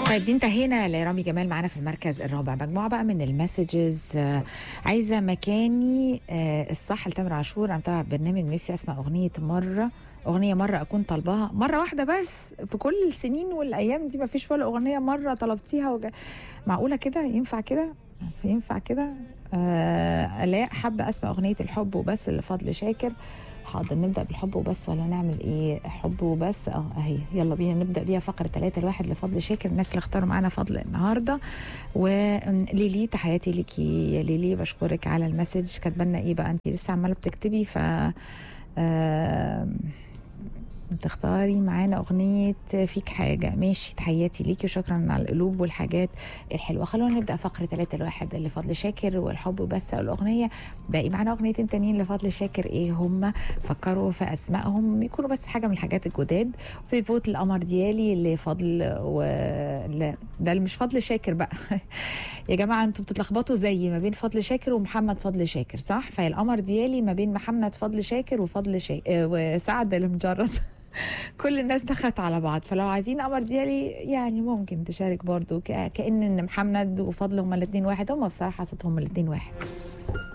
طيب دي انتهينا لرامي جمال معانا في المركز الرابع مجموعه بقى من المسجز آه، عايزه مكاني آه، الصح لتامر عاشور انا متابعه برنامج نفسي اسمع اغنيه مره اغنيه مره اكون طالباها مره واحده بس في كل السنين والايام دي ما فيش ولا اغنيه مره طلبتيها وج... معقوله كده ينفع كده ينفع كده آه الاء حابه اسمع اغنيه الحب وبس لفضل شاكر حاضر نبدا بالحب وبس ولا نعمل ايه حب وبس اه اهي يلا بينا نبدا بيها فقره ثلاثة الواحد لفضل شاكر الناس اللي اختاروا معانا فضل النهارده وليلي تحياتي ليكي يا ليلي بشكرك على المسج كاتبه لنا ايه بقى انت لسه عماله بتكتبي ف آه تختاري معانا أغنية فيك حاجة ماشي تحياتي ليكي وشكرا على القلوب والحاجات الحلوة خلونا نبدأ فقرة ثلاثة الواحد لفضل شاكر والحب بس الأغنية باقي معانا أغنيتين تانيين لفضل شاكر إيه هم فكروا في أسمائهم يكونوا بس حاجة من الحاجات الجداد في فوت القمر ديالي لفضل و لا ده اللي مش فضل شاكر بقى يا جماعة انتوا بتتلخبطوا زي ما بين فضل شاكر ومحمد فضل شاكر صح فهي القمر ديالي ما بين محمد فضل شاكر وفضل شاكر وسعد المجرد كل الناس دخلت على بعض فلو عايزين قمر ديالي يعني ممكن تشارك برضو ك- كأن ان محمد وفضل هما الاثنين واحد هما بصراحة صوتهم الاثنين واحد